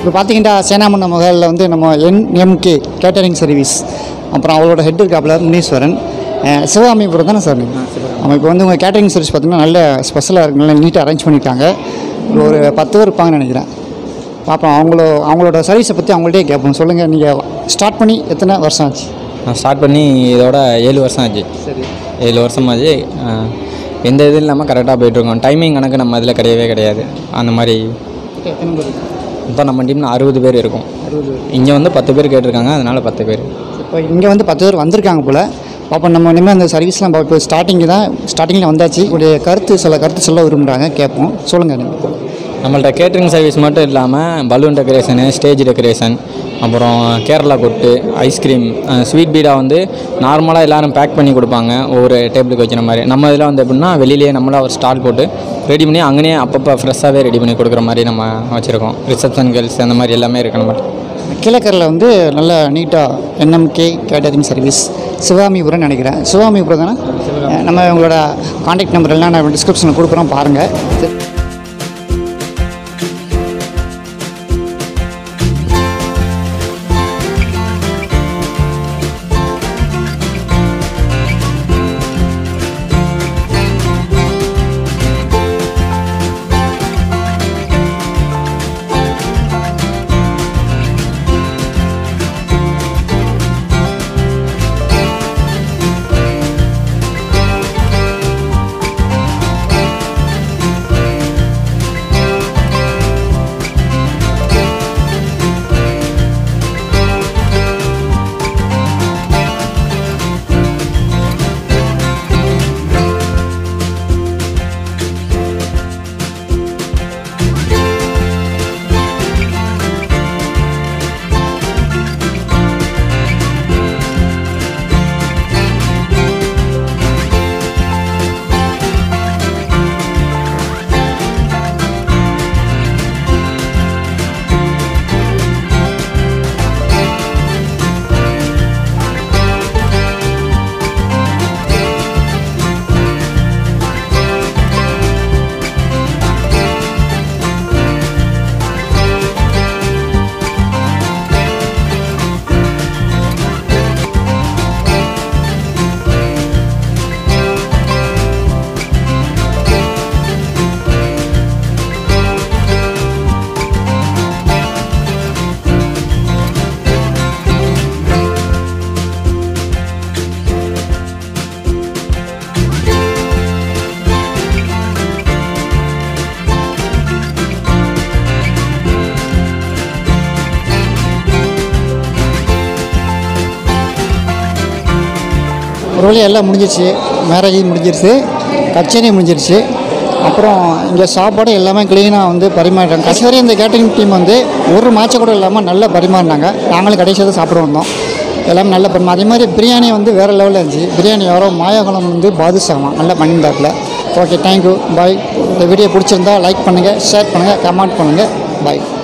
இப்போ பார்த்தீங்கன்னா சேனாமண்ண முதல்ல வந்து நம்ம என்எம்கே கேட்டரிங் சர்வீஸ் அப்புறம் அவரோட ஹெட் இருக்காப்புல முனீஸ்வரன் அஹ் சிவகாமிபுரம் தானே சார் நீங்கள் ஆமாம் இப்போ வந்து உங்கள் கேட்டரிங் சர்வீஸ் பார்த்தீங்கன்னா நல்ல ஸ்பெஷலாக இருக்கு நல்லா நீட்டாக அரேஞ்ச் பண்ணியிருக்காங்க ஒரு பத்து பேர் இருப்பாங்கன்னு நினைக்கிறேன் பார்ப்போம் அவங்களோ அவங்களோட சர்வீஸை பற்றி அவங்கள்ட்டே கேட்போம் சொல்லுங்கள் நீங்கள் ஸ்டார்ட் பண்ணி எத்தனை வருஷம் ஆச்சு நான் ஸ்டார்ட் பண்ணி இதோட ஏழு வருஷம் ஆச்சு சரி ஏழு வருஷம் ஆச்சு அஹ், எந்த இது இல்லாமல் கரெக்டாக போயிட்டுருக்கோம் டைமிங் கணக்கு நம்ம இதில் கிடையவே கிடையாது அந்த மாதிரி எத்தனை பேர் இப்போ நம்ம டீமில் அறுபது பேர் இருக்கும் அறுபது இங்கே வந்து பத்து பேர் கேட்டிருக்காங்க அதனால் பத்து பேர் இப்போ இங்கே வந்து பத்து பேர் வந்திருக்காங்க போல் பார்ப்போம் நம்ம இனிமேல் அந்த சர்வீஸ்லாம் இப்போ ஸ்டார்டிங் தான் ஸ்டார்டிங்கில் வந்தாச்சு உடைய கருத்து சில கருத்து சொல்ல விரும்புகிறாங்க கேட்போம் சொல்லுங்கள் நீங்கள் நம்மள்ட்ட கேட்ரிங் சர்வீஸ் மட்டும் இல்லாமல் பலூன் டெக்கரேஷனு ஸ்டேஜ் டெக்கரேஷன் அப்புறம் கேரளா கொட்டு ஐஸ்கிரீம் ஸ்வீட் பீடா வந்து நார்மலாக எல்லாரும் பேக் பண்ணி கொடுப்பாங்க ஒவ்வொரு டேபிளுக்கு வைக்கிற மாதிரி நம்ம இதில் வந்து எப்படின்னா வெளியிலேயே நம்மளா ஒரு ஸ்டால் போட்டு ரெடி பண்ணி அங்கேயே அப்பப்போ ஃப்ரெஷ்ஷாகவே ரெடி பண்ணி கொடுக்குற மாதிரி நம்ம வச்சுருக்கோம் ரிசப்ஷன் கேர்ள்ஸ் அந்த மாதிரி எல்லாமே இருக்கு நம்ம கீழக்கரில் வந்து நல்ல நீட்டாக என்எம்கே கேட்டரிங் சர்வீஸ் சிவாமிபுரம் நினைக்கிறேன் சிவாமிபுரம் தானே அஹ் நம்ம உங்களோட காண்டாக்ட் நம்பர் எல்லாம் நான் டிஸ்கிரிப்ஷனில் கொடுக்குறோம் பாருங்கள் ஒரு வழியாக எல்லாம் முடிஞ்சிருச்சு மேரேஜ் முடிஞ்சிருச்சு கச்சேரி முடிஞ்சிருச்சு அப்புறம் இங்கே சாப்பாடு எல்லாமே க்ளீனாக வந்து பரிமாறிட்டாங்க கடைசி வரையும் இந்த கேட்டரிங் டீம் வந்து ஒரு மாச்சை கூட இல்லாமல் நல்லா பரிமாறினாங்க நாங்களும் கடைசியாக தான் சாப்பிட வந்தோம் எல்லாமே நல்லா பரிமா அதே மாதிரி பிரியாணி வந்து வேறு லெவலில் இருந்துச்சு பிரியாணி யாரோ மாயாகுளம் வந்து பாதுஷாமா நல்லா பண்ணியிருந்தாப்புல ஓகே தேங்க்யூ பாய் இந்த வீடியோ பிடிச்சிருந்தா லைக் பண்ணுங்கள் ஷேர் பண்ணுங்கள் கமெண்ட் பண்ணுங்கள் பாய்